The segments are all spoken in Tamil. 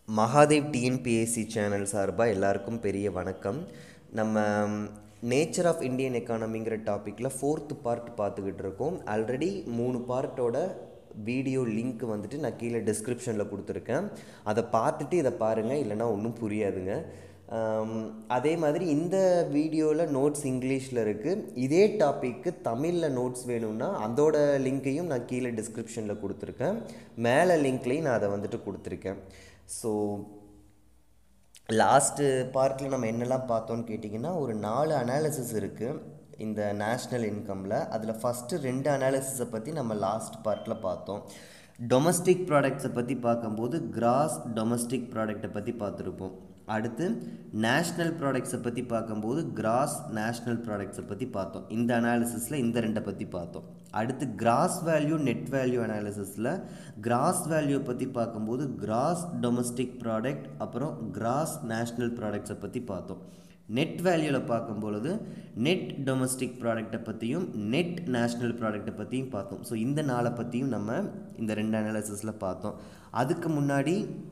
மகாதேவ் டிஎன்பிஎஸ்சி சேனல் சார்பாக எல்லாருக்கும் பெரிய வணக்கம் நம்ம நேச்சர் ஆஃப் இந்தியன் எக்கானமிங்கிற டாப்பிக்கில் ஃபோர்த்து பார்ட் பார்த்துக்கிட்டு இருக்கோம் ஆல்ரெடி மூணு பார்ட்டோட வீடியோ லிங்க் வந்துட்டு நான் கீழே டிஸ்கிரிப்ஷனில் கொடுத்துருக்கேன் அதை பார்த்துட்டு இதை பாருங்கள் இல்லைன்னா ஒன்றும் புரியாதுங்க ஆம், அதே மாதிரி இந்த வீடியோவில் நோட்ஸ் இங்கிலீஷில் இருக்குது இதே டாப்பிக்கு தமிழில் நோட்ஸ் வேணும்னா அதோட லிங்க்கையும் நான் கீழே டிஸ்கிரிப்ஷனில் கொடுத்துருக்கேன் மேலே லிங்க்லேயும் நான் அதை வந்துட்டு கொடுத்துருக்கேன் ஸோ லாஸ்ட்டு பார்ட்டில் நம்ம என்னெல்லாம் பார்த்தோம்னு கேட்டிங்கன்னா ஒரு நாலு அனாலிசிஸ் இருக்குது இந்த நேஷ்னல் இன்கமில் அதில் ஃபஸ்ட்டு ரெண்டு அனாலிசிஸை பற்றி நம்ம லாஸ்ட் பார்ட்டில் பார்த்தோம் டொமஸ்டிக் ப்ராடக்ட்ஸை பற்றி பார்க்கும்போது கிராஸ் டொமஸ்டிக் ப்ராடக்ட்டை பற்றி பார்த்துருப்போம் அடுத்து நேஷ்னல் ப்ராடக்ட்ஸை பற்றி பார்க்கும்போது கிராஸ் நேஷ்னல் ப்ராடக்ட்ஸை பற்றி பார்த்தோம் இந்த அனாலிசிஸில் இந்த ரெண்டை பற்றி பார்த்தோம் அடுத்து கிராஸ் வேல்யூ நெட் வேல்யூ அனாலிசிஸில் கிராஸ் வேல்யூ பற்றி பார்க்கும்போது கிராஸ் டொமஸ்டிக் ப்ராடக்ட் அப்புறம் கிராஸ் நேஷ்னல் ப்ராடக்ட்ஸை பற்றி பார்த்தோம் நெட் வேல்யூவில் பார்க்கும் பொழுது நெட் டொமஸ்டிக் ப்ராடக்ட்டை பற்றியும் நெட் நேஷ்னல் ப்ராடக்ட்டை பற்றியும் பார்த்தோம் ஸோ இந்த நாளை பற்றியும் நம்ம இந்த ரெண்டு அனாலிசிஸில் பார்த்தோம் அதுக்கு முன்னாடி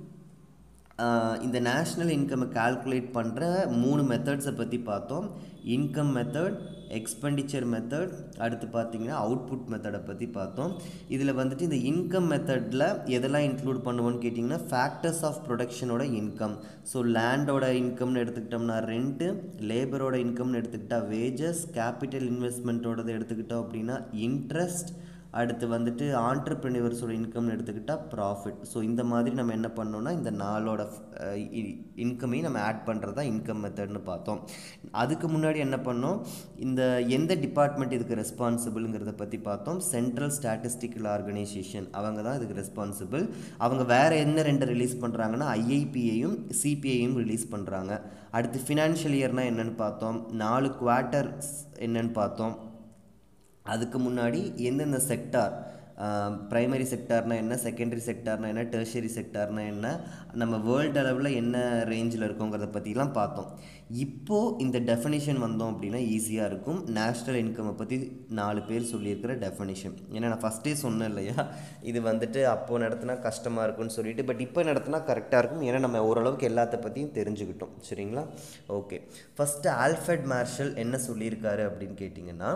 ஆஹ், இந்த நேஷ்னல் இன்கம்மை கால்குலேட் பண்ணுற மூணு மெத்தட்ஸை பற்றி பார்த்தோம் இன்கம் மெத்தட் எக்ஸ்பெண்டிச்சர் மெத்தட் அடுத்து பார்த்தீங்கன்னா அவுட்புட் மெத்தடை பற்றி பார்த்தோம் இதில் வந்துட்டு இந்த இன்கம் மெத்தடில் எதெல்லாம் இன்க்ளூட் பண்ணுவோன்னு கேட்டிங்கன்னா ஃபேக்டர்ஸ் ஆஃப் ப்ரொடக்ஷனோட இன்கம் ஸோ லேண்டோட இன்கம்னு எடுத்துக்கிட்டோம்னா ரெண்ட்டு லேபரோட இன்கம்னு எடுத்துக்கிட்டா வேஜஸ் கேபிட்டல் இன்வெஸ்ட்மெண்ட்டோடது எடுத்துக்கிட்டோம் அப்படின்னா இன்ட்ரெஸ்ட் அடுத்து வந்துட்டு ஆண்டர்பிரினிவர்ஸோட இன்கம்னு எடுத்துக்கிட்டால் ப்ராஃபிட் ஸோ இந்த மாதிரி நம்ம என்ன பண்ணோம்னா இந்த நாளோட இன்கமையும் நம்ம ஆட் பண்ணுறது தான் இன்கம் மெத்தட்னு பார்த்தோம் அதுக்கு முன்னாடி என்ன பண்ணோம் இந்த எந்த டிபார்ட்மெண்ட் இதுக்கு ரெஸ்பான்சிபிள்ங்கிறத பற்றி பார்த்தோம் சென்ட்ரல் ஸ்டாட்டிஸ்டிக்கல் ஆர்கனைசேஷன் அவங்க தான் இதுக்கு ரெஸ்பான்சிபிள் அவங்க வேறு என்ன ரெண்டு ரிலீஸ் பண்ணுறாங்கன்னா ஐஐபியையும் சிபிஐயும் ரிலீஸ் பண்ணுறாங்க அடுத்து ஃபினான்ஷியல் இயர்னால் என்னென்னு பார்த்தோம் நாலு குவார்ட்டர் என்னன்னு பார்த்தோம் அதுக்கு முன்னாடி எந்தெந்த செக்டார் ப்ரைமரி செக்டார்னா என்ன செகண்டரி செக்டார்னா என்ன டெர்ஷரி செக்டார்னா என்ன நம்ம வேர்ல்டு அளவில் என்ன ரேஞ்சில் இருக்கோங்கிறத பற்றிலாம் பார்த்தோம் இப்போது இந்த டெஃபினிஷன் வந்தோம் அப்படின்னா ஈஸியாக இருக்கும் நேஷ்னல் இன்கம்மை பற்றி நாலு பேர் சொல்லியிருக்கிற டெஃபினிஷன் ஏன்னா நான் ஃபஸ்ட்டே சொன்னேன் இல்லையா இது வந்துட்டு அப்போது நடத்தினா கஷ்டமாக இருக்கும்னு சொல்லிட்டு பட் இப்போ நடத்தினா கரெக்டாக இருக்கும் ஏன்னா நம்ம ஓரளவுக்கு எல்லாத்த பற்றியும் தெரிஞ்சுக்கிட்டோம் சரிங்களா ஓகே ஃபஸ்ட்டு ஆல்ஃபர்ட் மார்ஷல் என்ன சொல்லியிருக்காரு அப்படின்னு கேட்டிங்கன்னா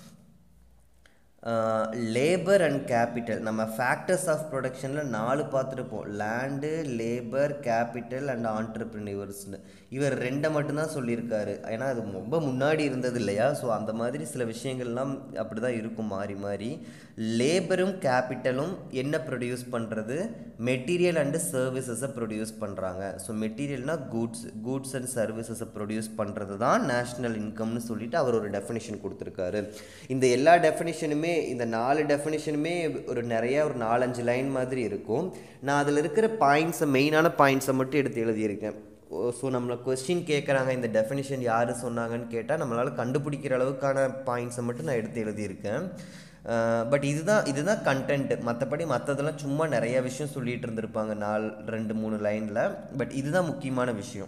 லேபர் அண்ட் கேபிட்டல் நம்ம ஃபேக்டர்ஸ் ஆஃப் ப்ரொடக்ஷனில் நாலு பார்த்துருப்போம் லேண்டு லேபர் கேபிட்டல் அண்ட் ஆண்டர்பிரினிவர்ஸ்னு இவர் ரெண்டை மட்டும்தான் சொல்லியிருக்காரு ஏன்னா அது ரொம்ப முன்னாடி இருந்தது இல்லையா ஸோ அந்த மாதிரி சில விஷயங்கள்லாம் அப்படி தான் இருக்கும் மாறி மாறி லேபரும் கேபிட்டலும் என்ன ப்ரொடியூஸ் பண்ணுறது மெட்டீரியல் அண்டு சர்வீசஸை ப்ரொடியூஸ் பண்ணுறாங்க ஸோ மெட்டீரியல்னால் கூட்ஸ் கூட்ஸ் அண்ட் சர்வீசஸை ப்ரொடியூஸ் பண்ணுறது தான் நேஷ்னல் இன்கம்னு சொல்லிட்டு அவர் ஒரு டெஃபினிஷன் கொடுத்துருக்காரு இந்த எல்லா டெஃபினிஷனுமே இந்த நாலு டெஃபினிஷனுமே ஒரு நிறைய ஒரு நாலஞ்சு லைன் மாதிரி இருக்கும் நான் அதில் இருக்கிற பாயிண்ட்ஸை மெயினான பாயிண்ட்ஸை மட்டும் எடுத்து எழுதியிருக்கேன் ஸோ நம்மளை கொஸ்டின் கேட்குறாங்க இந்த டெஃபினிஷன் யார் சொன்னாங்கன்னு கேட்டால் நம்மளால் கண்டுபிடிக்கிற அளவுக்கான பாயிண்ட்ஸை மட்டும் நான் எடுத்து எழுதியிருக்கேன் பட் இதுதான் இதுதான் கண்டென்ட் மற்றபடி மற்றதெல்லாம் சும்மா நிறைய விஷயம் சொல்லிட்டு இருந்திருப்பாங்க நாலு ரெண்டு மூணு லைனில் பட் இதுதான் முக்கியமான விஷயம்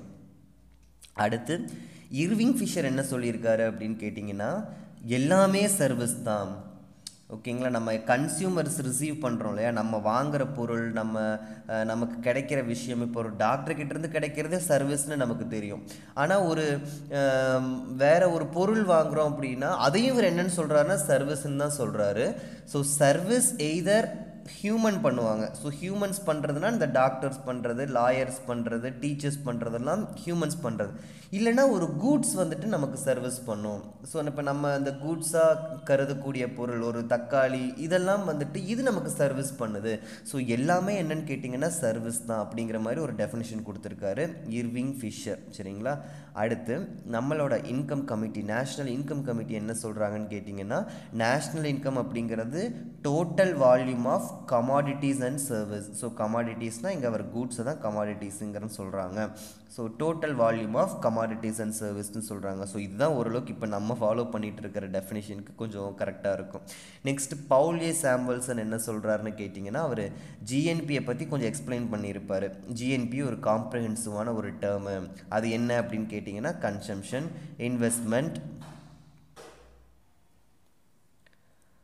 அடுத்து இர்விங் ஃபிஷர் என்ன சொல்லியிருக்காரு அப்படின்னு கேட்டிங்கன்னா எல்லாமே சர்வீஸ் தான் ஓகேங்களா நம்ம கன்சியூமர்ஸ் ரிசீவ் பண்ணுறோம் இல்லையா நம்ம வாங்குற பொருள் நம்ம அஹ், நமக்கு கிடைக்கிற விஷயம் இப்போ ஒரு டாக்டர் கிட்ட இருந்து கிடைக்கிறதே சர்வீஸ்னு நமக்கு தெரியும் ஆனால் ஒரு அஹ், வேற ஒரு பொருள் வாங்குறோம் அப்படின்னா அதையும் இவர் என்னன்னு சொல்கிறாருன்னா சர்வீஸ்ன்னு தான் சொல்கிறாரு ஸோ சர்வீஸ் எய்தர் ஹியூமன் பண்ணுவாங்க ஸோ ஹியூமன்ஸ் பண்ணுறதுனா இந்த டாக்டர்ஸ் பண்ணுறது லாயர்ஸ் பண்ணுறது டீச்சர்ஸ் பண்ணுறதெல்லாம் ஹியூமன்ஸ் பண்ணுறது இல்லைன்னா ஒரு கூட்ஸ் வந்துட்டு நமக்கு சர்வீஸ் பண்ணும் ஸோ இப்போ நம்ம அந்த கூட்ஸாக கருதக்கூடிய பொருள் ஒரு தக்காளி இதெல்லாம் வந்துட்டு இது நமக்கு சர்வீஸ் பண்ணுது ஸோ எல்லாமே என்னன்னு கேட்டிங்கன்னா சர்வீஸ் தான் அப்படிங்கிற மாதிரி ஒரு டெஃபினிஷன் கொடுத்துருக்காரு இர்விங் ஃபிஷர் சரிங்களா அடுத்து நம்மளோட income committee national income committee என்ன சொல்கிறாங்கன்னு கேட்டிங்கன்னா நேஷ்னல் இன்கம் அப்படிங்கிறது total volume of commodities and service so கமாடிட்டிஸ்னால் இங்கே அவர் கூட்ஸை தான் கமாடிட்டிஸுங்கிறன்னு சொல்கிறாங்க so total volume of commodities and சர்வீஸ்னு சொல்கிறாங்க ஸோ இதுதான் ஓரளவுக்கு இப்போ நம்ம ஃபாலோ பண்ணிட்டு இருக்கிற டெஃபினேஷனுக்கு கொஞ்சம் கரெக்டாக இருக்கும் நெக்ஸ்ட் பவுல்ஏ சாம்பிள்சன் என்ன சொல்கிறாருன்னு கேட்டிங்கன்னா அவர் ஜிஎன்பியை பற்றி கொஞ்சம் எக்ஸ்பிளைன் பண்ணியிருப்பார் ஜிஎன்பி ஒரு காம்ப்ரஹென்சிவான ஒரு டேர்மு அது என்ன அப்படின்னு கேட்டிங்கன்னா consumption investment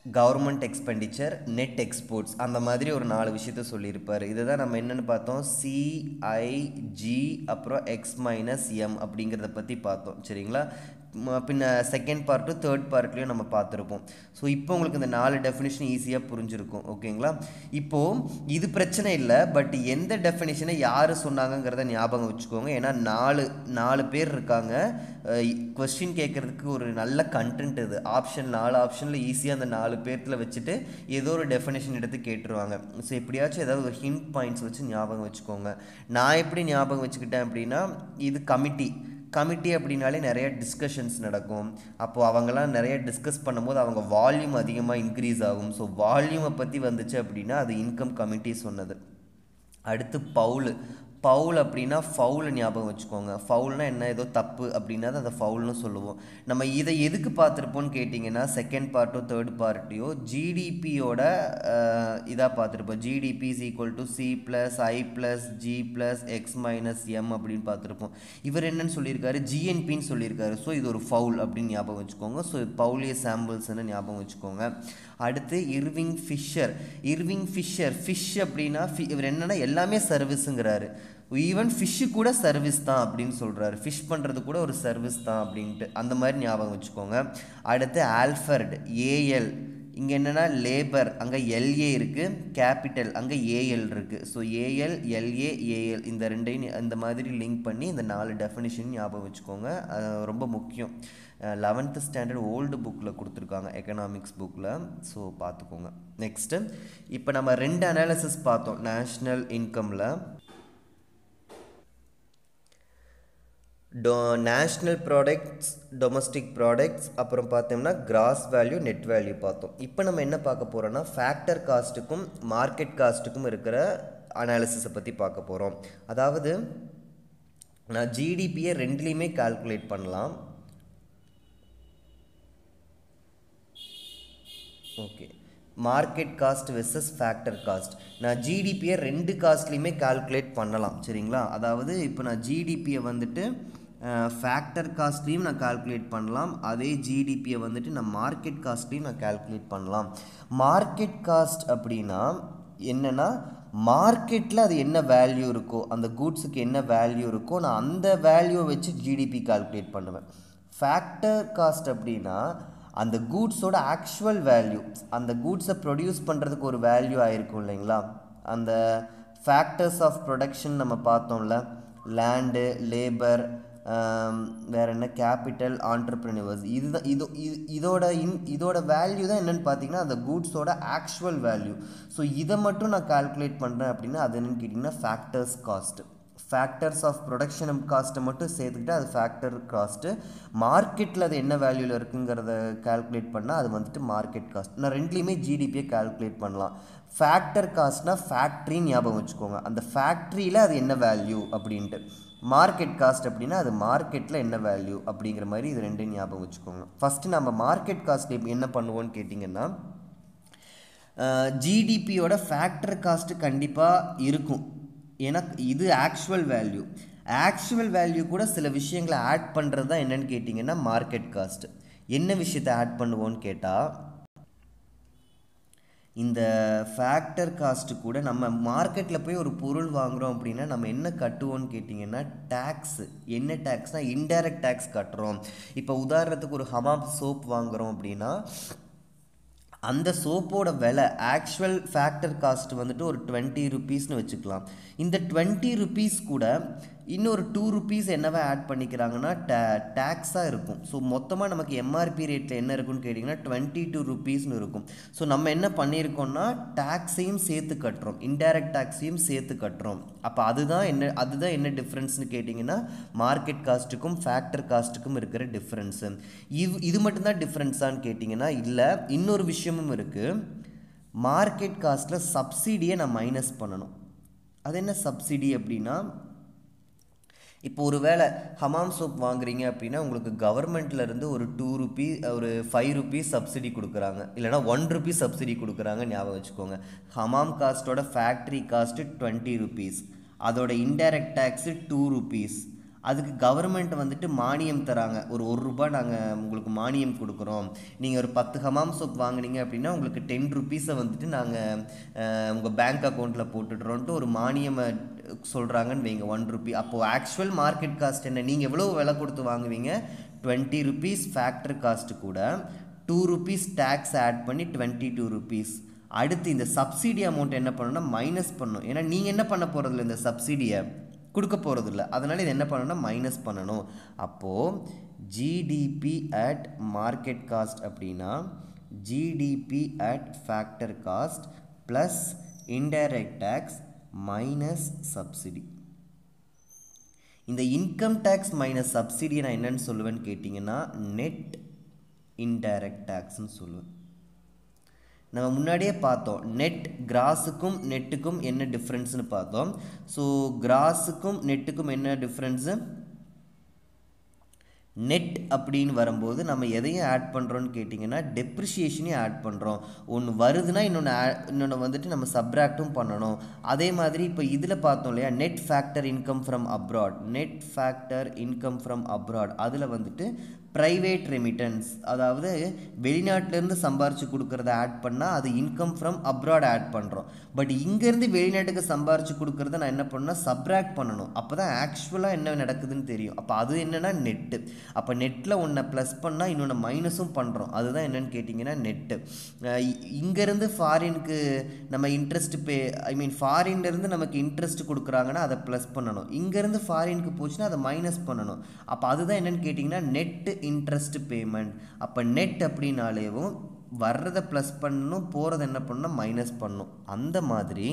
government expenditure net exports அந்த மாதிரி ஒரு நாலு விஷயத்த சொல்லியிருப்பார் இதை தான் நம்ம என்னென்னு பார்த்தோம் சிஐஜி அப்புறம் எக்ஸ் மைனஸ் எம் அப்படிங்கிறத பற்றி பார்த்தோம் சரிங்களா ம- பின்ன செகண்ட் பார்ட்டு தேர்ட் பார்ட்லேயும் நம்ம பார்த்துருப்போம் ஸோ இப்போ உங்களுக்கு இந்த நாலு டெஃபினிஷன் ஈஸியாக புரிஞ்சிருக்கும் ஓகேங்களா இப்போது இது பிரச்சனை இல்லை பட் எந்த டெஃபினிஷனை யார் சொன்னாங்கங்கிறத ஞாபகம் வச்சுக்கோங்க ஏன்னா நாலு நாலு பேர் இருக்காங்க கொஸ்டின் கேட்குறதுக்கு ஒரு நல்ல கண்டென்ட் இது ஆப்ஷன் நாலு ஆப்ஷனில் ஈஸியாக அந்த நாலு பேர்த்தில் வச்சுட்டு ஏதோ ஒரு டெஃபினேஷன் எடுத்து கேட்டுருவாங்க ஸோ எப்படியாச்சும் ஏதாவது ஒரு ஹிண்ட் பாயிண்ட்ஸ் வச்சு ஞாபகம் வச்சுக்கோங்க நான் எப்படி ஞாபகம் வச்சுக்கிட்டேன் அப்படின்னா இது கமிட்டி கமிட்டி அப்படின்னாலே நிறைய டிஸ்கஷன்ஸ் நடக்கும் அப்போது அவங்கெல்லாம் நிறைய டிஸ்கஸ் பண்ணும்போது அவங்க வால்யூம் அதிகமாக இன்க்ரீஸ் ஆகும் ஸோ வால்யூமை பற்றி வந்துச்சு அப்படின்னா அது இன்கம் கமிட்டி சொன்னது அடுத்து பவுல் பவுல் அப்படின்னா ஃபவுல் ஞாபகம் வச்சுக்கோங்க ஃபவுல்னா என்ன ஏதோ தப்பு அப்படின்னா அதை ஃபவுல்னு சொல்லுவோம் நம்ம இதை எதுக்கு பார்த்துருப்போம்னு கேட்டிங்கன்னா செகண்ட் பார்ட்டோ தேர்ட் பார்ட்டியோ ஜிடிபியோட இதாக பார்த்துருப்போம் GDP is equal to C plus I plus G plus X minus M அப்படின்னு பார்த்துருப்போம் இவர் என்னன்னு சொல்லியிருக்காரு ஜிஎன்பின்னு சொல்லியிருக்காரு ஸோ இது ஒரு ஃபவுல் அப்படின்னு ஞாபகம் வச்சுக்கோங்க ஸோ பவுலிய சாம்பிள்ஸ்னு ஞாபகம் வச்சுக்கோங்க அடுத்து Irving Fisher Irving Fisher fish அப்படின்னா fi- இவர் என்னன்னா எல்லாமே சர்வீஸுங்கிறாரு ஈவன் ஃபிஷ்ஷு கூட சர்வீஸ் தான் அப்படின்னு சொல்கிறாரு ஃபிஷ் பண்ணுறது கூட ஒரு சர்வீஸ் தான் அப்படின்ட்டு அந்த மாதிரி ஞாபகம் வச்சுக்கோங்க அடுத்து ஆல்ஃபர்ட் ஏஎல் இங்கே என்னென்னா லேபர் அங்கே எல்ஏ இருக்குது கேபிட்டல் அங்கே ஏஎல் இருக்குது ஸோ ஏஎல் எல்ஏ ஏஎல் இந்த ரெண்டையும் இந்த மாதிரி லிங்க் பண்ணி இந்த நாலு டெஃபினிஷன் ஞாபகம் வச்சுக்கோங்க அது ரொம்ப முக்கியம் லெவன்த்து ஸ்டாண்டர்ட் ஓல்டு புக்கில் கொடுத்துருக்காங்க எக்கனாமிக்ஸ் புக்கில் ஸோ பார்த்துக்கோங்க நெக்ஸ்ட்டு இப்போ நம்ம ரெண்டு அனாலிசிஸ் பார்த்தோம் நேஷ்னல் இன்கமில் டொ நேஷ்னல் ப்ராடக்ட்ஸ் டொமஸ்டிக் ப்ராடக்ட்ஸ் அப்புறம் பார்த்தோம்னா கிராஸ் வேல்யூ நெட் வேல்யூ பார்த்தோம் இப்போ நம்ம என்ன பார்க்க போகிறோம்னா ஃபேக்டர் காஸ்ட்டுக்கும் மார்க்கெட் காஸ்ட்டுக்கும் இருக்கிற அனாலிசிஸை பற்றி பார்க்க போகிறோம் அதாவது நான் ஜிடிபியை ரெண்டுலேயுமே கால்குலேட் பண்ணலாம் okay market cost versus factor cost நான் ஜிடிபியை ரெண்டு காஸ்ட்லேயுமே கால்குலேட் பண்ணலாம் சரிங்களா அதாவது இப்போ நான் ஜிடிபியை வந்துட்டு ஃபேக்டர் காஸ்ட்லேயும் நான் கால்குலேட் பண்ணலாம் அதே ஜிடிபியை வந்துட்டு நான் மார்க்கெட் காஸ்ட்லேயும் நான் கால்குலேட் பண்ணலாம் மார்க்கெட் காஸ்ட் அப்படின்னா என்னென்னா மார்க்கெட்டில் அது என்ன வேல்யூ இருக்கோ அந்த கூட்ஸுக்கு என்ன வேல்யூ இருக்கோ நான் அந்த வேல்யூவை வச்சு ஜிடிபி கால்குலேட் பண்ணுவேன் ஃபேக்டர் காஸ்ட் அப்படின்னா அந்த கூட்ஸோட ஆக்சுவல் வேல்யூ அந்த கூட்ஸை ப்ரொடியூஸ் பண்ணுறதுக்கு ஒரு வேல்யூ ஆயிருக்கும் இல்லைங்களா அந்த ஃபேக்டர்ஸ் ஆஃப் ப்ரொடக்ஷன் நம்ம பார்த்தோம்ல லேண்டு லேபர் வேற என்ன கேபிட்டல் ஆண்டர்பிரினிவர்ஸ் இதுதான் இது இது இதோட இன் இதோட வேல்யூ தான் என்னென்னு பார்த்தீங்கன்னா அந்த கூட்ஸோட ஆக்சுவல் வேல்யூ ஸோ இதை மட்டும் நான் கால்குலேட் பண்ணுறேன் அப்படின்னா அது என்னன்னு கேட்டிங்கன்னா factors cost factors of production காஸ்ட்டை மட்டும் சேர்த்துக்கிட்டு அது ஃபேக்டர் காஸ்ட்டு மார்க்கெட்டில் அது என்ன வேல்யூவில் இருக்குங்கிறத கால்குலேட் பண்ணால் அது வந்துட்டு மார்க்கெட் காஸ்ட் நான் ரெண்டுலேயுமே ஜிடிபியை கால்குலேட் பண்ணலாம் ஃபேக்டர் காஸ்ட்னா ஃபேக்ட்ரின்னு ஞாபகம் வச்சுக்கோங்க அந்த ஃபேக்ட்ரியில் அது என்ன வேல்யூ அப்படின்ட்டு மார்க்கெட் காஸ்ட் அப்படின்னா அது மார்க்கெட்டில் என்ன வேல்யூ அப்படிங்கிற மாதிரி இது ரெண்டையும் ஞாபகம் வச்சுக்கோங்க ஃபஸ்ட்டு நம்ம மார்க்கெட் காஸ்ட் என்ன பண்ணுவோன்னு கேட்டிங்கன்னா ஜிடிபியோட ஃபேக்டர் காஸ்ட்டு கண்டிப்பாக இருக்கும் ஏன்னா இது ஆக்சுவல் வேல்யூ ஆக்சுவல் வேல்யூ கூட சில விஷயங்களை ஆட் பண்ணுறது தான் என்னன்னு கேட்டிங்கன்னா மார்க்கெட் காஸ்ட் என்ன விஷயத்தை ஆட் பண்ணுவோன்னு கேட்டால் இந்த ஃபேக்டர் காஸ்ட்டு கூட நம்ம மார்க்கெட்டில் போய் ஒரு பொருள் வாங்குகிறோம் அப்படின்னா நம்ம என்ன கட்டுவோம்னு கேட்டிங்கன்னா டேக்ஸு என்ன டேக்ஸ்னால் இன்டைரக்ட் டேக்ஸ் கட்டுறோம் இப்போ உதாரணத்துக்கு ஒரு ஹமாம் சோப் வாங்குகிறோம் அப்படின்னா அந்த சோப்போட விலை ஆக்சுவல் ஃபேக்டர் காஸ்ட் வந்துட்டு ஒரு டுவெண்ட்டி ருபீஸ்னு வச்சுக்கலாம் இந்த டுவெண்ட்டி ருபீஸ் கூட இன்னொரு டூ ருபீஸ் என்னவா ஆட் பண்ணிக்கிறாங்கன்னா டே டேக்ஸாக இருக்கும் ஸோ மொத்தமாக நமக்கு எம்ஆர்பி ரேட்டில் என்ன இருக்குன்னு கேட்டிங்கன்னா டுவெண்ட்டி டூ ருபீஸ்னு இருக்கும் ஸோ நம்ம என்ன பண்ணியிருக்கோம்னா டேக்ஸையும் சேர்த்து கட்டுறோம் இன்டைரக்ட் டேக்ஸையும் சேர்த்து கட்டுறோம் அப்போ அதுதான் என்ன அதுதான் என்ன டிஃப்ரென்ஸ்னு கேட்டிங்கன்னா மார்க்கெட் காஸ்ட்டுக்கும் ஃபேக்டர் காஸ்ட்டுக்கும் இருக்கிற டிஃப்ரென்ஸு இது இது மட்டும்தான் டிஃப்ரென்ஸான்னு கேட்டிங்கன்னா இல்லை இன்னொரு விஷயமும் இருக்குது மார்க்கெட் காஸ்ட்டில் சப்சிடியை நான் மைனஸ் பண்ணணும் அது என்ன சப்சிடி அப்படின்னா இப்போ ஒரு வேளை ஹமாம் சோப் வாங்குறீங்க அப்படின்னா உங்களுக்கு கவர்மெண்ட்ல இருந்து ஒரு டூ ருபீ ஒரு ஃபைவ் ருபீஸ் சப்சிடி கொடுக்குறாங்க இல்லைனா ஒன் ருபீஸ் சப்சிடி கொடுக்குறாங்க ஞாபகம் வச்சுக்கோங்க ஹமாம் காஸ்ட்டோட ஃபேக்ட்ரி காஸ்ட்டு டுவெண்ட்டி ருபீஸ் அதோட இன்டைரக்ட் டேக்ஸு டூ ருபீஸ் அதுக்கு கவர்மெண்ட் வந்துட்டு மானியம் தராங்க ஒரு ஒரு ரூபாய் நாங்கள் உங்களுக்கு மானியம் கொடுக்குறோம் நீங்கள் ஒரு பத்து ஹமாம் சோப் வாங்குனீங்க அப்படின்னா உங்களுக்கு டென் ருபீஸை வந்துட்டு நாங்கள் உங்கள் பேங்க் அக்கௌண்ட்டில் போட்டுடுறோன்ட்டு ஒரு மானியம் சொல்கிறாங்கன்னு வைங்க ஒன் ருபி அப்போது ஆக்சுவல் மார்க்கெட் காஸ்ட் என்ன நீங்கள் எவ்வளோ விலை கொடுத்து வாங்குவீங்க டுவெண்ட்டி ருபீஸ் ஃபேக்டரி காஸ்ட்டு கூட டூ ருபீஸ் டேக்ஸ் ஆட் பண்ணி டுவெண்ட்டி டூ ருபீஸ் அடுத்து இந்த சப்சிடி அமௌண்ட் என்ன பண்ணணும்னா மைனஸ் பண்ணணும் ஏன்னா நீங்கள் என்ன பண்ண போகிறதில்ல இந்த சப்சிடியை கொடுக்க போகிறதில்ல அதனால் இது என்ன பண்ணணும்னா மைனஸ் பண்ணணும் அப்போது ஜிடிபி அட் மார்க்கெட் காஸ்ட் அப்படின்னா GDP at factor cost plus indirect tax minus subsidy இந்த இன்கம் டேக்ஸ் மைனஸ் சப்சிடியை நான் என்னன்னு சொல்லுவேன்னு கேட்டிங்கன்னா நெட் இன்டைரக்ட் டேக்ஸ்னு சொல்லுவேன் நம்ம முன்னாடியே பார்த்தோம் நெட் கிராஸுக்கும் நெட்டுக்கும் என்ன டிஃப்ரென்ஸ்னு பார்த்தோம் ஸோ கிராஸுக்கும் நெட்டுக்கும் என்ன டிஃப்ரென்ஸு நெட் அப்படின்னு வரும்போது நம்ம எதையும் ஆட் பண்ணுறோன்னு கேட்டிங்கன்னா டெப்ரிஷியேஷனையும் ஆட் பண்ணுறோம் ஒன்று வருதுன்னா இன்னொன்று இன்னொன்று வந்துட்டு நம்ம சப்ராக்டும் பண்ணணும் அதே மாதிரி இப்போ இதில் பார்த்தோம் இல்லையா net factor income from abroad net factor income from abroad அதில் வந்துட்டு ப்ரைவேட் ரெமிட்டன்ஸ் அதாவது வெளிநாட்டிலேருந்து சம்பாரித்து கொடுக்குறத ஆட் பண்ணால் அது இன்கம் ஃப்ரம் அப்ராட் ஆட் பண்ணுறோம் பட் இங்கேருந்து வெளிநாட்டுக்கு சம்பாரித்து கொடுக்குறத நான் என்ன பண்ணால் சப்ராக்ட் பண்ணணும் அப்போ தான் ஆக்சுவலாக என்ன நடக்குதுன்னு தெரியும் அப்போ அது என்னென்னா நெட்டு அப்போ நெட்டில் ஒன்றை ப்ளஸ் பண்ணால் இன்னொன்று மைனஸும் பண்ணுறோம் அதுதான் என்னென்னு கேட்டிங்கன்னா நெட்டு இங்கேருந்து ஃபாரினுக்கு நம்ம இன்ட்ரெஸ்ட் பே ஐ மீன் ஃபாரின்லேருந்து நமக்கு இன்ட்ரெஸ்ட் கொடுக்குறாங்கன்னா அதை ப்ளஸ் பண்ணணும் இங்கேருந்து ஃபாரினுக்கு போச்சுன்னா அதை மைனஸ் பண்ணணும் அப்போ அதுதான் என்னென்னு கேட்டிங்கன்னா நெட்டு இன்ட்ரெஸ்ட் பேமெண்ட் அப்போ நெட் அப்படின்னாலேவும் வர்றதை ப்ளஸ் பண்ணணும் போகிறத என்ன பண்ணணும் மைனஸ் பண்ணணும் அந்த மாதிரி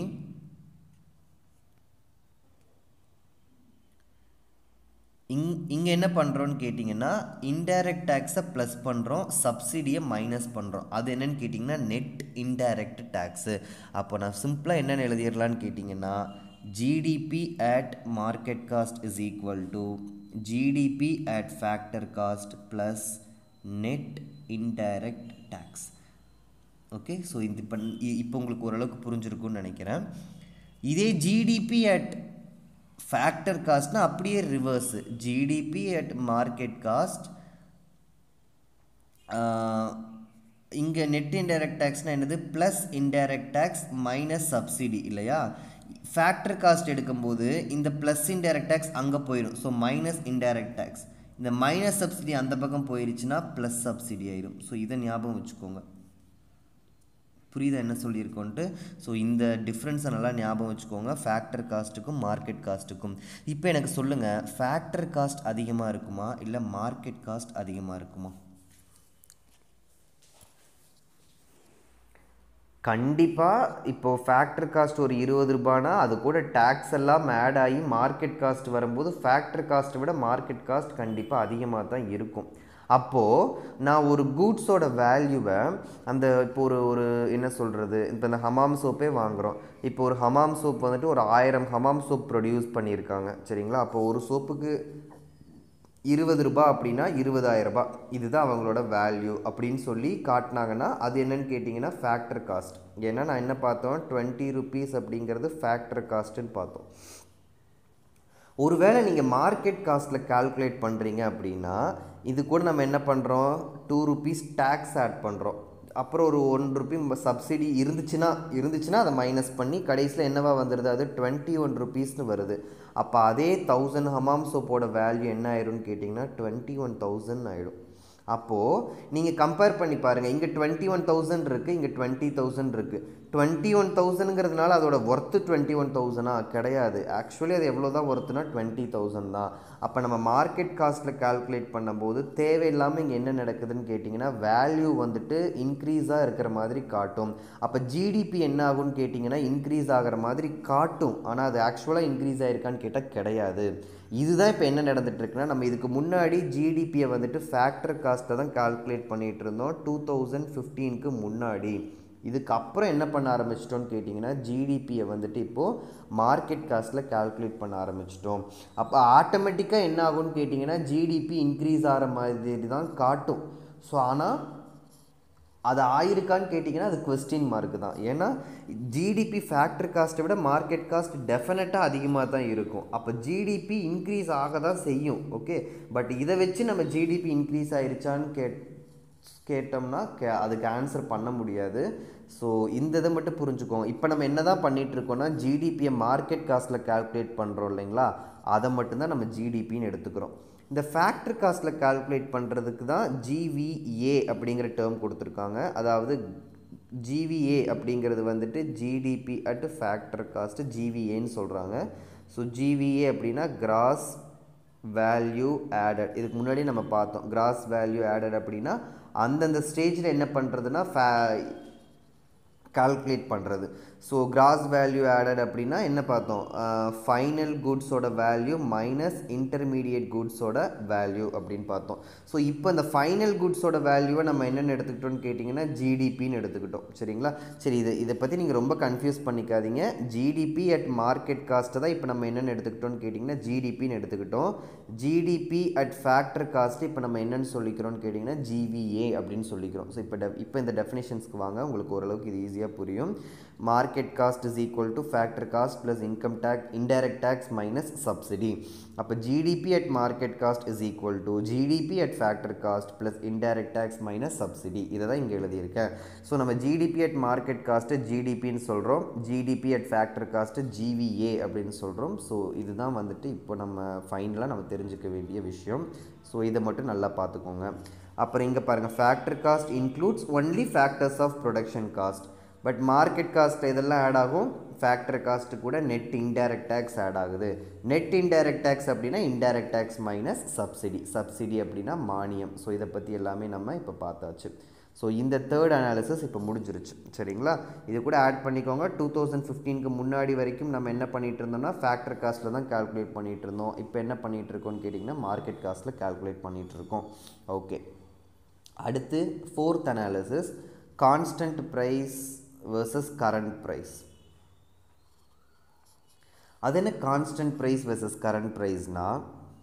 இங் இங்கே என்ன பண்ணுறோன்னு கேட்டிங்கன்னா இன்டைரக்ட் டேக்ஸை ப்ளஸ் பண்ணுறோம் சப்சிடியை மைனஸ் பண்ணுறோம் அது என்னென்னு கேட்டிங்கன்னா நெட் இன்டைரக்ட் டேக்ஸு அப்போ நான் சிம்பிளாக என்னென்னு எழுதிடலான்னு கேட்டிங்கன்னா GDP at market cost is equal to GDP at factor cost plus net indirect tax okay so இது இப்போ இப்போ உங்களுக்கு ஓரளவுக்கு புரிஞ்சிருக்கும்னு நினைக்கிறேன் இதே ஜிடிபி அட் ஃபேக்டர் காஸ்ட்னா அப்படியே reverse GDP at market cost இங்கே நெட் இன்டைரக்ட் டேக்ஸ்னால் என்னது plus indirect tax minus subsidy இல்லையா ஃபேக்டர் காஸ்ட் எடுக்கும்போது இந்த ப்ளஸ் இன்டைரக்ட் டேக்ஸ் அங்கே போயிடும் ஸோ மைனஸ் இன்டைரக்ட் டேக்ஸ் இந்த மைனஸ் சப்சிடி அந்த பக்கம் போயிருச்சுன்னா ப்ளஸ் சப்சிடி ஆயிடும் ஸோ இதை ஞாபகம் வச்சுக்கோங்க புரியுதா என்ன சொல்லியிருக்கோன்ட்டு ஸோ இந்த டிஃப்ரென்ஸை நல்லா ஞாபகம் வச்சுக்கோங்க ஃபேக்டர் காஸ்ட்டுக்கும் மார்க்கெட் காஸ்ட்டுக்கும் இப்போ எனக்கு சொல்லுங்கள் ஃபேக்டர் காஸ்ட் அதிகமாக இருக்குமா இல்லை மார்க்கெட் காஸ்ட் அதிகமாக இருக்குமா கண்டிப்பாக இப்போது ஃபேக்டர் காஸ்ட் ஒரு இருபது ரூபானா அது கூட டேக்ஸ் எல்லாம் ஆட் ஆகி மார்க்கெட் காஸ்ட் வரும்போது ஃபேக்டர் காஸ்ட்டை விட மார்க்கெட் காஸ்ட் கண்டிப்பாக அதிகமாக தான் இருக்கும் அப்போது நான் ஒரு கூட்ஸோட வேல்யூவை அந்த இப்போ ஒரு ஒரு என்ன சொல்கிறது இப்போ இந்த ஹமாம் சோப்பே வாங்குகிறோம் இப்போ ஒரு ஹமாம் சோப் வந்துட்டு ஒரு ஆயிரம் ஹமாம் சோப் ப்ரொடியூஸ் பண்ணியிருக்காங்க சரிங்களா அப்போ ஒரு சோப்புக்கு இருபது ரூபாய் அப்படின்னா இருபதாயிரம் ரூபாய் இதுதான் அவங்களோட வேல்யூ அப்படின்னு சொல்லி காட்டினாங்கன்னா அது என்னன்னு கேட்டிங்கன்னா ஃபேக்டர் காஸ்ட் ஏன்னா நான் என்ன பார்த்தோம் டுவெண்ட்டி ருபீஸ் அப்படிங்கிறது ஃபேக்டர் காஸ்ட்டுன்னு பார்த்தோம் ஒருவேளை நீங்கள் மார்க்கெட் காஸ்ட்டில் கால்குலேட் பண்ணுறீங்க அப்படின்னா இது கூட நம்ம என்ன பண்ணுறோம் டூ ருபீஸ் டேக்ஸ் ஆட் பண்ணுறோம் அப்புறம் ஒரு ஒன் ருபி சப்சிடி இருந்துச்சுன்னா இருந்துச்சுன்னா அதை மைனஸ் பண்ணி கடைசியில் என்னவா வந்துடுது அது டுவெண்ட்டி ஒன் ருபீஸ்னு வருது அப்போ அதே தௌசண்ட் ஹமாம் சோப்போட வேல்யூ என்ன ஆயிரும்னு கேட்டிங்கன்னா டுவெண்ட்டி ஒன் தௌசண்ட் ஆகிடும் அப்போது நீங்கள் கம்பேர் பண்ணி பாருங்கள் இங்கே டுவெண்ட்டி ஒன் தௌசண்ட் இருக்குது இங்கே டுவெண்ட்டி தௌசண்ட் இருக்குது டுவெண்ட்டி ஒன் தௌசண்ட்ங்கிறதுனால அதோட ஒர்த்து டுவெண்ட்டி ஒன் தௌசண்டா கிடையாது ஆக்சுவலி அது எவ்வளோ தான் ஒர்த்துனா டுவெண்ட்டி தௌசண்ட் தான் அப்போ நம்ம மார்க்கெட் காஸ்ட்டில் கால்குலேட் பண்ணும்போது தேவையில்லாமல் இங்கே என்ன நடக்குதுன்னு கேட்டிங்கன்னா வேல்யூ வந்துட்டு இன்க்ரீஸாக இருக்கிற மாதிரி காட்டும் அப்போ ஜிடிபி என்ன ஆகும்னு கேட்டிங்கன்னா இன்க்ரீஸ் ஆகிற மாதிரி காட்டும் ஆனால் அது ஆக்சுவலாக இன்க்ரீஸ் ஆகிருக்கான்னு கேட்டால் கிடையாது இதுதான் இப்போ என்ன நடந்துட்டு இருக்குன்னா நம்ம இதுக்கு முன்னாடி ஜிடிபியை வந்துட்டு ஃபேக்டர் காஸ்ட்டை தான் கால்குலேட் பண்ணிகிட்டு இருந்தோம் டூ தௌசண்ட் ஃபிஃப்டீனுக்கு முன்னாடி இதுக்கப்புறம் என்ன பண்ண ஆரம்பிச்சிட்டோம்னு கேட்டிங்கன்னா ஜிடிபியை வந்துட்டு இப்போது மார்க்கெட் காஸ்ட்டில் கால்குலேட் பண்ண ஆரம்பிச்சிட்டோம் அப்போ ஆட்டோமேட்டிக்காக என்ன ஆகும்னு கேட்டிங்கன்னா ஜிடிபி இன்க்ரீஸ் ஆகிற மாதிரி தான் காட்டும் ஸோ ஆனால் அது ஆயிருக்கான்னு கேட்டிங்கன்னா அது கொஸ்டின் மார்க் தான் ஏன்னா ஜிடிபி ஃபேக்டர் காஸ்ட்டை விட மார்க்கெட் காஸ்ட் டெஃபினட்டாக அதிகமாக தான் இருக்கும் அப்போ ஜிடிபி இன்க்ரீஸ் ஆக தான் செய்யும் ஓகே பட் இதை வச்சு நம்ம ஜிடிபி இன்க்ரீஸ் ஆயிருச்சான்னு கேட் கேட்டோம்னா கே அதுக்கு ஆன்சர் பண்ண முடியாது ஸோ இந்த இதை மட்டும் புரிஞ்சுக்கோங்க இப்போ நம்ம என்ன தான் பண்ணிகிட்ருக்கோம்னா ஜிடிபியை மார்க்கெட் காஸ்ட்டில் கால்குலேட் பண்ணுறோம் இல்லைங்களா அதை மட்டும்தான் நம்ம ஜிடிபின்னு எடுத்துக்கிறோம் இந்த ஃபேக்டர் காஸ்ட்டில் கால்குலேட் பண்ணுறதுக்கு தான் ஜிவிஏ அப்படிங்கிற டேர்ம் கொடுத்துருக்காங்க அதாவது ஜிவிஏ அப்படிங்கிறது வந்துட்டு ஜிடிபி அட் ஃபேக்டர் காஸ்ட்டு ஜிவிஏன்னு சொல்கிறாங்க ஸோ ஜிவிஏ அப்படின்னா கிராஸ் வேல்யூ ஆடட் இதுக்கு முன்னாடி நம்ம பார்த்தோம் கிராஸ் வேல்யூ ஆடட் அப்படின்னா அந்தந்த ஸ்டேஜில் என்ன பண்ணுறதுன்னா ஃபே கால்குலேட் பண்ணுறது ஸோ கிராஸ் வேல்யூ ஆடட் அப்படின்னா என்ன பார்த்தோம் ஃபைனல் குட்ஸோட வேல்யூ மைனஸ் இன்டர்மீடியட் குட்ஸோட வேல்யூ அப்படின்னு பார்த்தோம் ஸோ இப்போ இந்த ஃபைனல் குட்ஸோட வேல்யூவை நம்ம என்னென்னு எடுத்துக்கிட்டோம்னு கேட்டிங்கன்னா ஜிடிபின்னு எடுத்துக்கிட்டோம் சரிங்களா சரி இது இதை பற்றி நீங்கள் ரொம்ப கன்ஃபியூஸ் பண்ணிக்காதீங்க ஜிடிபி அட் மார்க்கெட் காஸ்ட்டை தான் இப்போ நம்ம என்னென்னு எடுத்துக்கிட்டோம்னு கேட்டிங்கன்னா ஜிடிபின்னு எடுத்துக்கிட்டோம் ஜிடிபி அட் ஃபேக்டர் காஸ்ட் இப்போ நம்ம என்னென்னு சொல்லிக்கிறோம்னு கேட்டிங்கன்னா ஜிவிஏ அப்படின்னு சொல்லிக்கிறோம் ஸோ இப்போ டெஃப் இப்போ இந்த டெஃபினேஷன்ஸ்க்கு வாங்க உங்களுக்கு ஓரளவுக்கு இது ஈஸியாக புரியும் market cost is equal to factor cost plus income tax indirect tax minus subsidy அப்போ GDP at market cost is equal to GDP at factor cost plus indirect tax minus subsidy இதை தான் இங்கே எழுதியிருக்கேன் ஸோ நம்ம ஜிடிபி அட் மார்க்கெட் காஸ்ட்டு ஜிடிபின்னு சொல்கிறோம் GDP at factor cost GVA அப்படின்னு சொல்கிறோம் ஸோ இதுதான் வந்துட்டு இப்போ நம்ம ஃபைனலாக நம்ம தெரிஞ்சுக்க வேண்டிய விஷயம் ஸோ இதை மட்டும் நல்லா பார்த்துக்கோங்க அப்புறம் இங்கே பாருங்கள் factor cost includes only factors of production cost but market cost இதெல்லாம் ஆட் ஆகும் ஃபேக்டர் காஸ்ட்டு கூட நெட் இன்டைரக்ட் டேக்ஸ் ஆட் ஆகுது நெட் இன்டைரக்ட் டேக்ஸ் அப்படின்னா indirect tax minus subsidy subsidy அப்படின்னா மானியம் ஸோ இதை பற்றி எல்லாமே நம்ம இப்போ பார்த்தாச்சு ஸோ இந்த தேர்ட் அனாலிசிஸ் இப்போ முடிஞ்சிருச்சு சரிங்களா இது கூட ஆட் பண்ணிக்கோங்க டூ தௌசண்ட் ஃபிஃப்டீனுக்கு முன்னாடி வரைக்கும் நம்ம என்ன பண்ணிகிட்டு இருந்தோம்னா ஃபேக்டர் காஸ்ட்டில் தான் கால்குலேட் பண்ணிகிட்டு இருந்தோம் இப்போ என்ன பண்ணிகிட்டு இருக்கோம்னு கேட்டிங்கன்னா மார்க்கெட் காஸ்ட்டில் கால்குலேட் பண்ணிகிட்டு இருக்கோம் ஓகே அடுத்து fourth analysis constant price versus current price அது என்ன கான்ஸ்டன்ட் ப்ரைஸ் வெர்சஸ் கரண்ட் ப்ரைஸ்னால்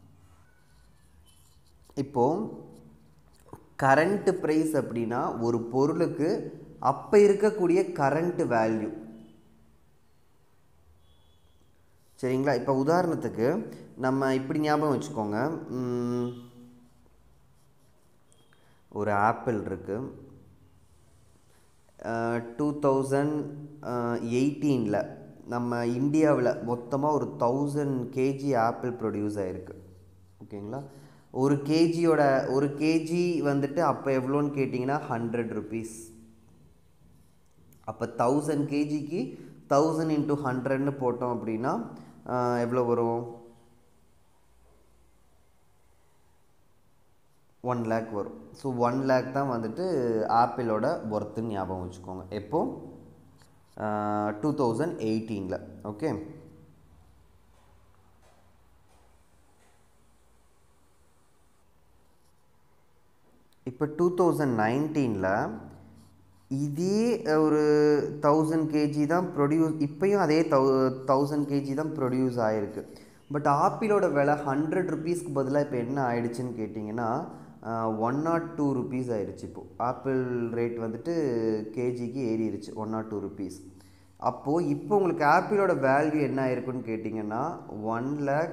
இப்போது கரண்ட் ப்ரைஸ் அப்படின்னா ஒரு பொருளுக்கு அப்போ இருக்கக்கூடிய கரண்ட் வேல்யூ சரிங்களா இப்போ உதாரணத்துக்கு நம்ம இப்படி ஞாபகம் வச்சுக்கோங்க ஒரு ஆப்பிள் இருக்குது டூ தௌசண்ட் எயிட்டீனில் நம்ம இந்தியாவில் மொத்தமாக ஒரு தௌசண்ட் கேஜி ஆப்பிள் ப்ரொடியூஸ் ஆகிருக்கு ஓகேங்களா ஒரு கேஜியோட ஒரு கேஜி வந்துட்டு அப்போ எவ்வளோன்னு கேட்டிங்கன்னா ஹண்ட்ரட் ருபீஸ் அப்போ தௌசண்ட் கேஜிக்கு தௌசண்ட் இன்ட்டு ஹண்ட்ரட்னு போட்டோம் அப்படின்னா எவ்வளோ வரும் ஒன் லேக் வரும் ஸோ ஒன் லேக் தான் வந்துட்டு ஆப்பிளோட ஒர்த்துன்னு ஞாபகம் வச்சுக்கோங்க எப்போ டூ தௌசண்ட் எயிட்டீனில் ஓகே இப்போ டூ தௌசண்ட் நைன்டீனில் இதே ஒரு தௌசண்ட் கேஜி தான் ப்ரொடியூஸ் இப்போயும் அதே தௌ தௌசண்ட் கேஜி தான் ப்ரொடியூஸ் ஆகிருக்கு பட் ஆப்பிளோட விலை ஹண்ட்ரட் ருபீஸ்க்கு பதிலாக இப்போ என்ன ஆயிடுச்சுன்னு கேட்டிங்கன்னா ஒன் நாட் டூ ருபீஸ் ஆயிடுச்சு இப்போது ஆப்பிள் ரேட் வந்துட்டு கேஜிக்கு ஏறிடுச்சு ஒன் நாட் டூ ருபீஸ் அப்போது இப்போ உங்களுக்கு ஆப்பிளோட வேல்யூ என்ன ஆயிருக்குன்னு கேட்டிங்கன்னா ஒன் லேக்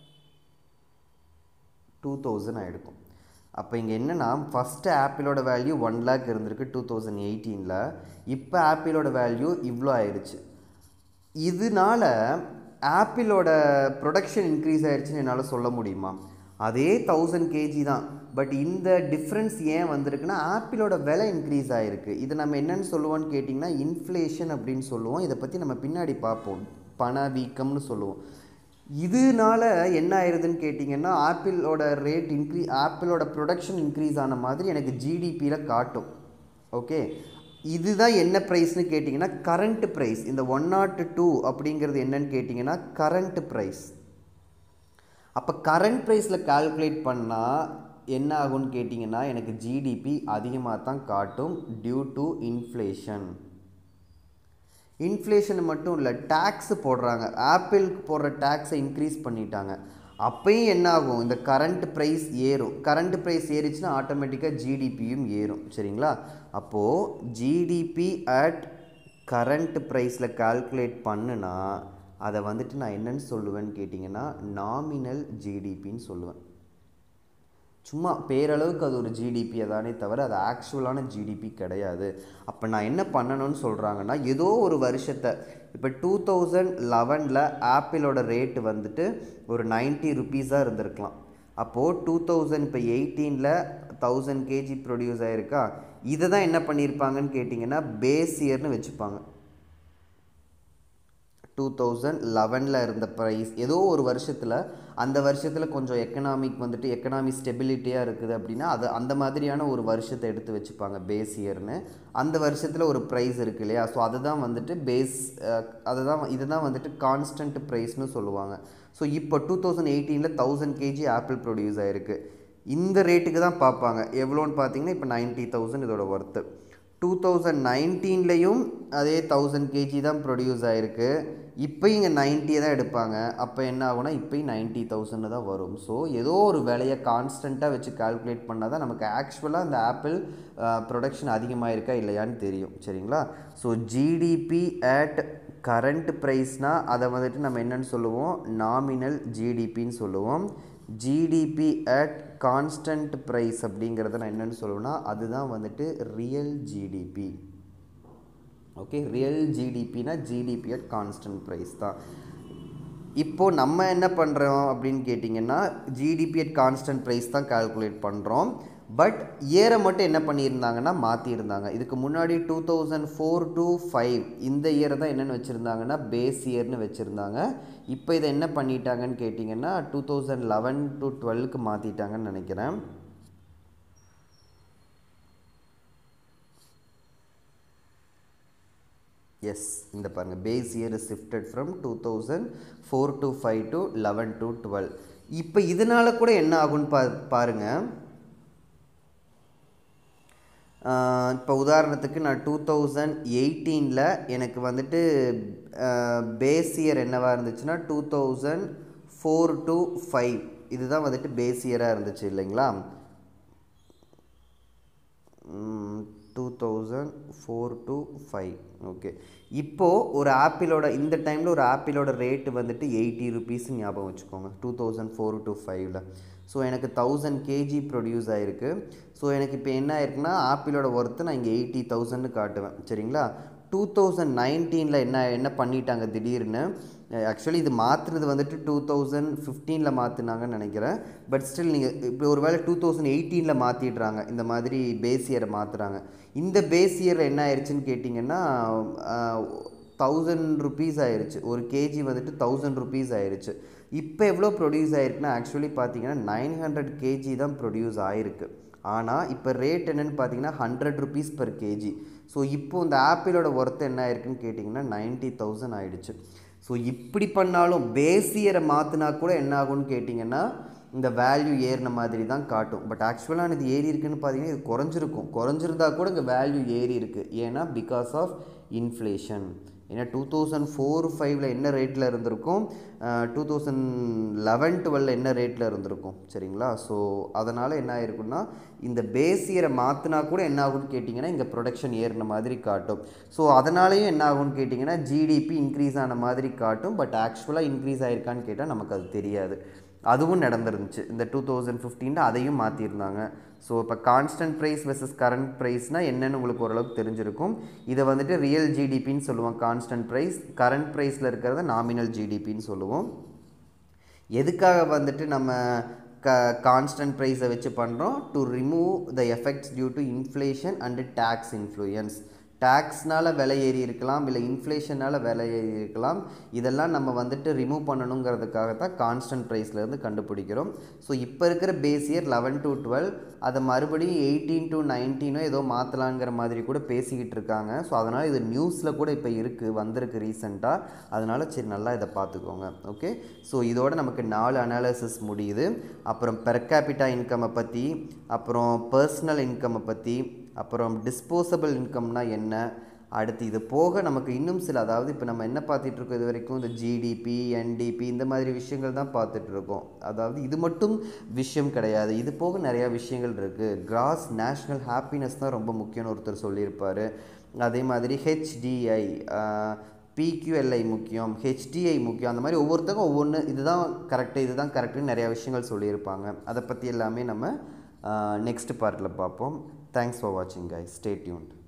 டூ தௌசண்ட் ஆகிருக்கும் அப்போ இங்கே என்னென்னா ஃபஸ்ட்டு ஆப்பிளோட வேல்யூ ஒன் லேக் இருந்திருக்கு டூ தௌசண்ட் எயிட்டீனில் இப்போ ஆப்பிளோட வேல்யூ இவ்வளோ ஆயிடுச்சு இதனால ஆப்பிளோட ப்ரொடக்ஷன் இன்க்ரீஸ் ஆயிடுச்சுன்னு என்னால் சொல்ல முடியுமா அதே தௌசண்ட் கேஜி தான் பட் இந்த டிஃப்ரென்ஸ் ஏன் வந்திருக்குன்னா ஆப்பிளோட விலை இன்க்ரீஸ் ஆகிருக்கு இதை நம்ம என்னென்னு சொல்லுவோம்னு கேட்டிங்கன்னா இன்ஃப்ளேஷன் அப்படின்னு சொல்லுவோம் இதை பற்றி நம்ம பின்னாடி பார்ப்போம் பணவீக்கம்னு சொல்லுவோம் இதனால என்ன ஆயிடுதுன்னு கேட்டிங்கன்னா ஆப்பிளோட ரேட் இன்க்ரீ ஆப்பிளோட ப்ரொடக்ஷன் இன்க்ரீஸ் ஆன மாதிரி எனக்கு ஜிடிபியில் காட்டும் ஓகே இதுதான் என்ன ப்ரைஸ்னு கேட்டிங்கன்னா கரண்ட் ப்ரைஸ் இந்த ஒன் நாட் டூ அப்படிங்கிறது என்னன்னு கேட்டிங்கன்னா கரண்ட் ப்ரைஸ் அப்போ கரண்ட் ப்ரைஸில் கால்குலேட் பண்ணால் என்ன ஆகும்னு கேட்டிங்கன்னா எனக்கு ஜிடிபி அதிகமாக தான் காட்டும் டியூ டு இன்ஃப்ளேஷன் இன்ஃப்ளேஷன் மட்டும் இல்லை டேக்ஸ் போடுறாங்க ஆப்பிளுக்கு போடுற டேக்ஸை இன்க்ரீஸ் பண்ணிட்டாங்க அப்பயும் என்ன ஆகும் இந்த கரண்ட் ப்ரைஸ் ஏறும் கரண்ட் ப்ரைஸ் ஏறிச்சுன்னா ஆட்டோமேட்டிக்காக ஜிடிபியும் ஏறும் சரிங்களா அப்போது ஜிடிபி அட் கரண்ட் ப்ரைஸில் கால்குலேட் பண்ணுனா அதை வந்துட்டு நான் என்னன்னு சொல்லுவேன்னு கேட்டிங்கன்னா நாமினல் ஜிடிபின்னு சொல்லுவேன் சும்மா பேரளவுக்கு அது ஒரு ஜிடிபி தானே தவிர அது ஆக்சுவலான ஜிடிபி கிடையாது அப்போ நான் என்ன பண்ணணும்னு சொல்கிறாங்கன்னா ஏதோ ஒரு வருஷத்தை இப்போ டூ தௌசண்ட் லெவனில் ஆப்பிளோட ரேட்டு வந்துட்டு ஒரு நைன்ட்டி ருபீஸாக இருந்திருக்கலாம் அப்போது டூ தௌசண்ட் இப்போ எயிட்டீனில் தௌசண்ட் கேஜி ப்ரொடியூஸ் ஆகிருக்கா இதை தான் என்ன பண்ணியிருப்பாங்கன்னு கேட்டிங்கன்னா பேஸ் இயர்னு வச்சுப்பாங்க டூ தௌசண்ட் லெவனில் இருந்த ப்ரைஸ் ஏதோ ஒரு வருஷத்தில் அந்த வருஷத்தில் கொஞ்சம் எக்கனாமிக் வந்துட்டு எக்கனாமிக் ஸ்டெபிலிட்டியாக இருக்குது அப்படின்னா அது அந்த மாதிரியான ஒரு வருஷத்தை எடுத்து வச்சுப்பாங்க பேஸ் இயர்னு அந்த வருஷத்தில் ஒரு ப்ரைஸ் இருக்கு இல்லையா ஸோ அதுதான் வந்துட்டு பேஸ் அதுதான் இதுதான் வந்துட்டு கான்ஸ்டன்ட் ப்ரைஸ்னு சொல்லுவாங்க ஸோ இப்போ டூ தௌசண்ட் எயிட்டீனில் தௌசண்ட் கேஜி ஆப்பிள் ப்ரொடியூஸ் ஆகிருக்கு இந்த ரேட்டுக்கு தான் பார்ப்பாங்க எவ்வளோன்னு பார்த்தீங்கன்னா இப்போ நைன்ட்டி தௌசண்ட் இதோட ஒர்த்து டூ தௌசண்ட் நைன்டீன்லேயும் அதே தௌசண்ட் கேஜி தான் ப்ரொடியூஸ் ஆகிருக்கு இப்போ இங்கே நைன்ட்டியை தான் எடுப்பாங்க அப்போ என்ன ஆகும்னா இப்போயும் நைன்ட்டி தௌசண்ட் தான் வரும் ஸோ ஏதோ ஒரு விலையை கான்ஸ்டண்ட்டாக வச்சு கால்குலேட் பண்ணால் தான் நமக்கு ஆக்சுவலாக அந்த ஆப்பிள் ப்ரொடக்ஷன் அதிகமாக இருக்கா இல்லையான்னு தெரியும் சரிங்களா ஸோ ஜிடிபி அட் கரண்ட் ப்ரைஸ்னால் அதை வந்துட்டு நம்ம என்னன்னு சொல்லுவோம் நாமினல் ஜிடிபின்னு சொல்லுவோம் ஜிடிபி அட் கான்ஸ்டன்ட் ப்ரைஸ் அப்படிங்கிறத நான் என்னென்னு சொல்லுவேன்னா அதுதான் வந்துட்டு ரியல் ஜிடிபி ஓகே ரியல் ஜிடிபினா ஜிடிபி அட் கான்ஸ்டன்ட் ப்ரைஸ் தான் இப்போது நம்ம என்ன பண்ணுறோம் அப்படின்னு கேட்டிங்கன்னா ஜிடிபி அட் கான்ஸ்டன்ட் ப்ரைஸ் தான் கால்குலேட் பண்ணுறோம் பட் இயரை மட்டும் என்ன பண்ணியிருந்தாங்கன்னா மாற்றிருந்தாங்க இதுக்கு முன்னாடி two thousand four to five இந்த இயரை தான் என்னென்னு வச்சுருந்தாங்கன்னா பேஸ் இயர்னு வச்சுருந்தாங்க இப்போ இதை என்ன பண்ணிட்டாங்கன்னு கேட்டிங்கன்னா டூ தௌசண்ட் லெவன் டு டுவெல்க்கு மாற்றிட்டாங்கன்னு நினைக்கிறேன் எஸ் இந்த பாருங்கள் base year is shifted from two thousand four to five to eleven to twelve இப்போ இதனால் கூட என்ன ஆகும்னு பா பாருங்கள் இப்போ உதாரணத்துக்கு நான் டூ தௌசண்ட் எயிட்டீனில் எனக்கு வந்துட்டு பேஸ் இயர் என்னவாக இருந்துச்சுன்னா two thousand four to five இதுதான் வந்துட்டு பேஸ் இயராக இருந்துச்சு இல்லைங்களா two thousand four to five okay இப்போது ஒரு ஆப்பிளோட இந்த டைமில் ஒரு ஆப்பிளோட ரேட்டு வந்துட்டு எயிட்டி ருபீஸ் ஞாபகம் வச்சுக்கோங்க டூ தௌசண்ட் ஃபோர் டு ஃபைவ்ல ஸோ எனக்கு தௌசண்ட் கேஜி ப்ரொடியூஸ் ஆகிருக்கு ஸோ எனக்கு இப்போ என்ன ஆயிருக்குன்னா ஆப்பிளோட ஒர்த்து நான் இங்கே எயிட்டி தௌசண்ட்னு காட்டுவேன் சரிங்களா டூ தௌசண்ட் நைன்டீனில் என்ன என்ன பண்ணிட்டாங்க திடீர்னு ஆக்சுவலி இது மாற்றுறது வந்துட்டு டூ தௌசண்ட் ஃபிஃப்டீனில் மாற்றினாங்கன்னு நினைக்கிறேன் பட் ஸ்டில் நீங்கள் இப்போ ஒரு வேளை டூ தௌசண்ட் எயிட்டீனில் மாற்றிடுறாங்க இந்த மாதிரி பேஸ் இயரை மாற்றுறாங்க இந்த பேஸ் இயரில் என்ன ஆயிடுச்சுன்னு கேட்டிங்கன்னா தௌசண்ட் ருபீஸ் ஆயிடுச்சு ஒரு கேஜி வந்துட்டு தௌசண்ட் ருபீஸ் ஆயிடுச்சு இப்போ எவ்வளோ ப்ரொடியூஸ் ஆயிருக்குன்னா ஆக்சுவலி பார்த்தீங்கன்னா நைன் ஹண்ட்ரட் கேஜி தான் ப்ரொடியூஸ் ஆயிருக்கு ஆனால் இப்போ ரேட் என்னென்னு பார்த்தீங்கன்னா hundred rupees per KG so இப்போ இந்த ஆப்பிளோட ஒர்த்து என்ன ஆயிருக்குன்னு கேட்டிங்கன்னா நைன்ட்டி தௌசண்ட் ஆயிடுச்சு ஸோ இப்படி பண்ணாலும் பேசியரை மாற்றினா கூட என்ன ஆகும்னு கேட்டிங்கன்னா இந்த வேல்யூ ஏறின மாதிரி தான் காட்டும் பட் ஆக்சுவலாக இது ஏறி இருக்குன்னு பார்த்தீங்கன்னா இது குறைஞ்சிருக்கும் குறைஞ்சிருந்தா கூட இங்கே வேல்யூ ஏறி இருக்குது ஏன்னா பிகாஸ் ஆஃப் இன்ஃப்ளேஷன் ஏன்னா டூ தௌசண்ட் ஃபோர் ஃபைவ்ல என்ன ரேட்டில் இருந்திருக்கும் டூ தௌசண்ட் லெவன் டுவெல்ல என்ன ரேட்டில் இருந்திருக்கும் சரிங்களா ஸோ அதனால் என்ன ஆயிருக்குன்னா இந்த பேஸ் இயரை மாற்றினா கூட என்ன ஆகும்னு கேட்டிங்கன்னா இங்கே ப்ரொடக்ஷன் ஏறின மாதிரி காட்டும் ஸோ அதனாலேயும் என்ன ஆகும்னு கேட்டிங்கன்னா ஜிடிபி இன்க்ரீஸ் ஆன மாதிரி காட்டும் பட் ஆக்சுவலாக இன்க்ரீஸ் ஆயிருக்கான்னு கேட்டால் நமக்கு அது தெரியாது அதுவும் நடந்துருந்துச்சு இந்த டூ தௌசண்ட் ஃபிஃப்டீனில் அதையும் மாற்றிருந்தாங்க ஸோ இப்போ கான்ஸ்டன்ட் ப்ரைஸ் வெர்சஸ் கரண்ட் ப்ரைஸ்னால் என்னென்னு உங்களுக்கு ஓரளவுக்கு தெரிஞ்சிருக்கும் இதை வந்துட்டு ரியல் ஜிடிபின்னு சொல்லுவோம் கான்ஸ்டன்ட் ப்ரைஸ் கரண்ட் ப்ரைஸில் இருக்கிறத நாமினல் ஜிடிபின்னு சொல்லுவோம் எதுக்காக வந்துட்டு நம்ம க கான்ஸ்டன்ட் ப்ரைஸை வச்சு பண்ணுறோம் to remove the effects due to inflation and tax influence டேக்ஸ்னால் விலை ஏறி இருக்கலாம் இல்லை இன்ஃப்ளேஷனால் விலை ஏறி இருக்கலாம் இதெல்லாம் நம்ம வந்துட்டு ரிமூவ் பண்ணணுங்கிறதுக்காக தான் கான்ஸ்டன்ட் ப்ரைஸ்லேருந்து கண்டுபிடிக்கிறோம் ஸோ இப்போ இருக்கிற base year eleven to twelve அதை மறுபடியும் எயிட்டீன் டு நைன்டீனோ ஏதோ மாற்றலாங்கிற மாதிரி கூட பேசிக்கிட்டு இருக்காங்க ஸோ அதனால் இது நியூஸில் கூட இப்போ இருக்குது வந்திருக்கு ரீசெண்டாக அதனால் சரி நல்லா இதை பார்த்துக்கோங்க ஓகே ஸோ இதோட நமக்கு நாலு அனாலிசிஸ் முடியுது அப்புறம் பெர் கேபிட்டா இன்கம்மை பற்றி அப்புறம் பர்சனல் இன்கம்மை பற்றி அப்புறம் டிஸ்போசபிள் இன்கம்னா என்ன அடுத்து இது போக நமக்கு இன்னும் சில அதாவது இப்போ நம்ம என்ன பார்த்துட்டு இருக்கோம் இது வரைக்கும் இந்த ஜிடிபி என்டிபி இந்த மாதிரி விஷயங்கள் தான் பார்த்துட்டு இருக்கோம் அதாவது இது மட்டும் விஷயம் கிடையாது இது போக நிறையா விஷயங்கள் இருக்குது கிராஸ் நேஷ்னல் ஹாப்பினஸ் தான் ரொம்ப முக்கியம்னு ஒருத்தர் சொல்லியிருப்பார் அதே மாதிரி ஹெச்டிஐ பிக்யூஎல்ஐ முக்கியம் ஹெச்டிஐ முக்கியம் அந்த மாதிரி ஒவ்வொருத்தருக்கும் ஒவ்வொன்று இதுதான் கரெக்டு இதுதான் கரெக்டுன்னு நிறையா விஷயங்கள் சொல்லியிருப்பாங்க அதை பற்றி எல்லாமே நம்ம நெக்ஸ்ட் பார்ட்டில் பார்ப்போம் தேங்க்ஸ் ஃபார் வாட்சிங் கை ஸ்டே டியூன்ட்